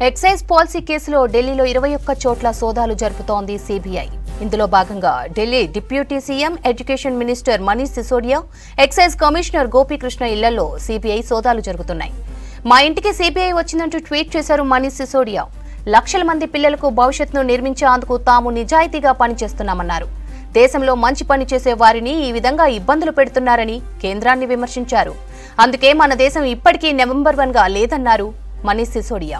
excise policy కేసులో ఢిల్లీలో ఇరవై ఒక్క చోట్ల సోదాలు జరుపుతోంది సిబిఐ ఇందులో భాగంగా Delhi deputy CM education minister Manish Sisodia excise commissioner Gopikrishna ఇళ్లలో సిబిఐ సోదాలు జరుగుతున్నాయి మా ఇంటికి సిబిఐ వచ్చిందంటూ ట్వీట్ చేశారు మనీష్ సిసోడియా లక్షల మంది పిల్లలకు భవిష్యత్తును నిర్మించేందుకు తాము నిజాయితీగా పనిచేస్తున్నామన్నారు దేశంలో మంచి పని చేసే వారిని ఈ విధంగా ఇబ్బందులు పెడుతున్నారని కేంద్రాన్ని విమర్శించారు అందుకే మన దేశం ఇప్పటికీ నెంబర్ వన్ గా లేదన్నారు మనీష్ సిసోడియా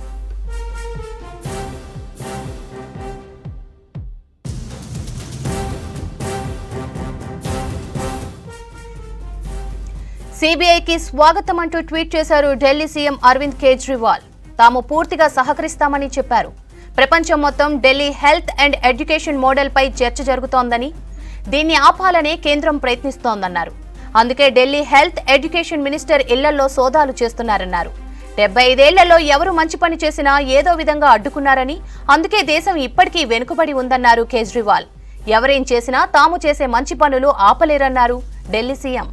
సిబిఐకి స్వాగతం అంటూ ట్వీట్ చేశారు ఢిల్లీ సీఎం అరవింద్ కేజ్రీవాల్ తాము పూర్తిగా సహకరిస్తామని చెప్పారు ప్రపంచం మొత్తం Delhi health and education model పై చర్చ జరుగుతోందని దీన్ని ఆపాలనే కేంద్రం ప్రయత్నిస్తోందన్నారు అందుకే ఢిల్లీ హెల్త్ ఎడ్యుకేషన్ మినిస్టర్ ఇళ్లలో సోదాలు చేస్తున్నారన్నారు డెబ్బై ఐదేళ్లలో ఎవరు మంచి పని చేసినా ఏదో విధంగా అడ్డుకున్నారని అందుకే దేశం ఇప్పటికీ వెనుకబడి ఉందన్నారు కేజ్రీవాల్ ఎవరేం చేసినా తాము చేసే మంచి పనులు ఆపలేరన్నారు ఢిల్లీ సీఎం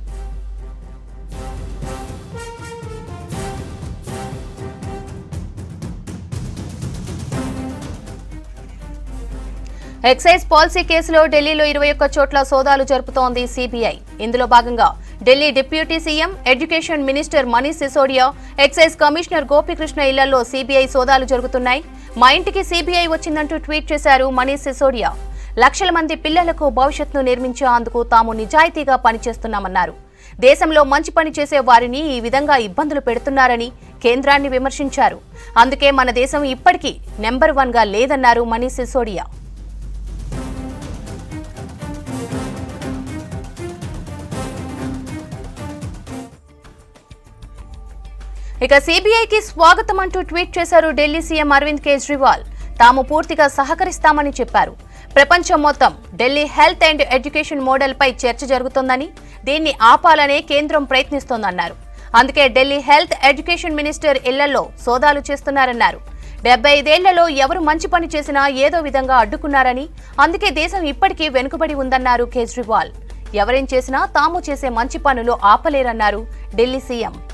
ఎక్సైజ్ పాలసీ కేసులో ఢిల్లీలో ఇరవై ఒక్క చోట్ల సోదాలు జరుపుతోంది సిబిఐ ఇందులో భాగంగా Delhi deputy CM education minister Manish Sisodia excise commissioner Gopikrishna ఇళ్లలో సిబిఐ సోదాలు జరుగుతున్నాయి మా ఇంటికి సిబిఐ వచ్చిందంటూ ట్వీట్ చేశారు మనీష్ సిసోడియా లక్షల మంది పిల్లలకు భవిష్యత్తును నిర్మించేందుకు తాము నిజాయితీగా పనిచేస్తున్నామన్నారు దేశంలో మంచి పని చేసే వారిని ఈ విధంగా ఇబ్బందులు పెడుతున్నారని కేంద్రాన్ని విమర్శించారు అందుకే మన దేశం ఇప్పటికీ నెంబర్ వన్ గా లేదన్నారు మనీష్ సిసోడియా ఇక సిబిఐకి స్వాగతం అంటూ ట్వీట్ చేశారు ఢిల్లీ సీఎం అరవింద్ కేజ్రీవాల్ తాము పూర్తిగా సహకరిస్తామని చెప్పారు ప్రపంచం మొత్తం Delhi health and education model పై చర్చ జరుగుతోందని దీన్ని ఆపాలనే కేంద్రం ప్రయత్నిస్తోందన్నారు అందుకే ఢిల్లీ హెల్త్ ఎడ్యుకేషన్ మినిస్టర్ ఇళ్లలో సోదాలు చేస్తున్నారన్నారు డెబ్బై ఐదేళ్లలో ఎవరు మంచి పని చేసినా ఏదో విధంగా అడ్డుకున్నారని అందుకే దేశం ఇప్పటికీ వెనుకబడి ఉందన్నారు కేజ్రీవాల్ ఎవరేం చేసినా తాము చేసే మంచి పనులు ఆపలేరన్నారు ఢిల్లీ సీఎం